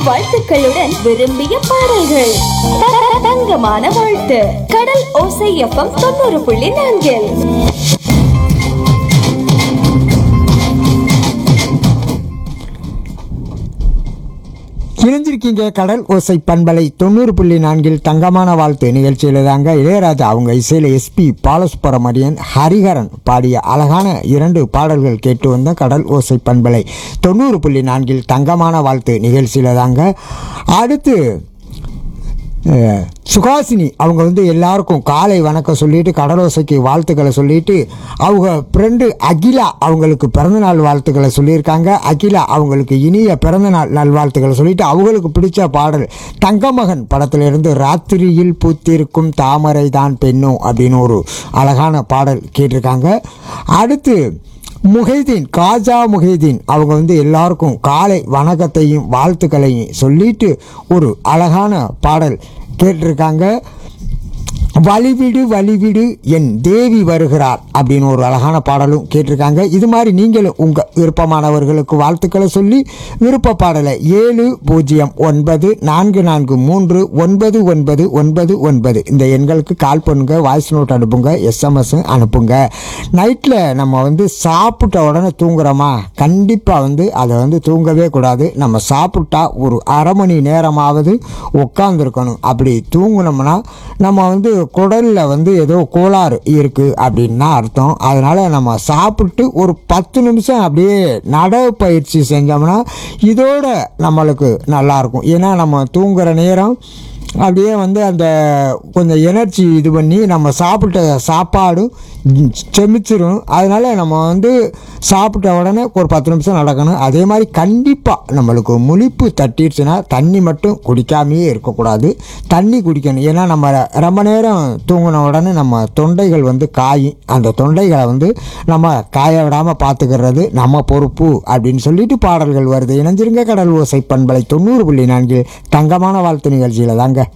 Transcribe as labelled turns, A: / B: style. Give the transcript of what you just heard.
A: வாழ்த்துக்களுடன் விரும்பிய பாடல்கள் த- தங்கமான வாழ்த்து கடல் ஓசை எஃப்எம் தொண்ணூறு புள்ளி நான்கில்
B: இணைஞ்சிருக்கீங்க கடல் ஓசை பண்பலை தொண்ணூறு புள்ளி நான்கில் தங்கமான வாழ்த்து நிகழ்ச்சியில் தாங்க இளையராஜா அவங்க இசையில் எஸ்பி பாலசுப்ரமணியன் ஹரிஹரன் பாடிய அழகான இரண்டு பாடல்கள் கேட்டு வந்த கடல் ஓசை பண்பலை தொண்ணூறு புள்ளி நான்கில் தங்கமான வாழ்த்து நிகழ்ச்சியில் தாங்க அடுத்து அஹ், சுகாசினி அவங்க வந்து எல்லாருக்கும் காலை வணக்கம் சொல்லிட்டு கடலோசைக்கு வாழ்த்துக்களை சொல்லிட்டு அவங்க ஃப்ரெண்டு அகிலா அவங்களுக்கு பிறந்தநாள் வாழ்த்துக்களை சொல்லியிருக்காங்க அகிலா அவங்களுக்கு இனிய பிறந்தநாள் நல்வாழ்த்துக்களை சொல்லிட்டு அவங்களுக்கு பிடிச்ச பாடல் தங்கமகன் படத்திலிருந்து ராத்திரியில் பூத்திருக்கும் தாமரை தான் பெண்ணோ அப்படின்னு ஒரு அழகான பாடல் கேட்டிருக்காங்க அடுத்து முஹைதீன் காஜா முஹைதீன் அவங்க வந்து எல்லாருக்கும் காலை வணக்கத்தையும் வாழ்த்துக்களையும் சொல்லிட்டு ஒரு அழகான பாடல் கேட்டிருக்காங்க வழிவிடு வழிவிடு என் தேவி வருகிறார் அப்படின்னு ஒரு அழகான பாடலும் கேட்டிருக்காங்க இது மாதிரி நீங்களும் உங்கள் விருப்பமானவர்களுக்கு வாழ்த்துக்களை சொல்லி விருப்ப பாடலை ஏழு பூஜ்ஜியம் ஒன்பது நான்கு நான்கு மூன்று ஒன்பது ஒன்பது ஒன்பது ஒன்பது இந்த எண்களுக்கு கால் பண்ணுங்க வாய்ஸ் நோட் அனுப்புங்க எஸ்எம்எஸ் அனுப்புங்க நைட்டில் நம்ம வந்து சாப்பிட்ட உடனே தூங்குறோமா கண்டிப்பாக வந்து அதை வந்து தூங்கவே கூடாது நம்ம சாப்பிட்டா ஒரு அரை மணி நேரமாவது உட்காந்துருக்கணும் அப்படி தூங்குனோம்னா நம்ம வந்து குடலில் வந்து ஏதோ கோளாறு இருக்குது அப்படின்னா அர்த்தம் அதனால் நம்ம சாப்பிட்டு ஒரு பத்து நிமிஷம் அப்படியே நடைப்பயிற்சி செஞ்சோம்னா இதோட நம்மளுக்கு நல்லாயிருக்கும் ஏன்னா நம்ம தூங்குற நேரம் அப்படியே வந்து அந்த கொஞ்சம் எனர்ஜி இது பண்ணி நம்ம சாப்பிட்ட சாப்பாடு செமிச்சிரும் அதனால் நம்ம வந்து சாப்பிட்ட உடனே ஒரு பத்து நிமிஷம் நடக்கணும் அதே மாதிரி கண்டிப்பாக நம்மளுக்கு முழிப்பு தட்டிடுச்சுன்னா தண்ணி மட்டும் குடிக்காமையே இருக்கக்கூடாது தண்ணி குடிக்கணும் ஏன்னா நம்ம ரொம்ப நேரம் தூங்கின உடனே நம்ம தொண்டைகள் வந்து காயும் அந்த தொண்டைகளை வந்து நம்ம காய விடாமல் பார்த்துக்கிறது நம்ம பொறுப்பு அப்படின்னு சொல்லிட்டு பாடல்கள் வருது இணைஞ்சிருங்க கடல் ஓசை பண்பலை தொண்ணூறு புள்ளி நான்கு தங்கமான வாழ்த்து நிகழ்ச்சியில் தாங்க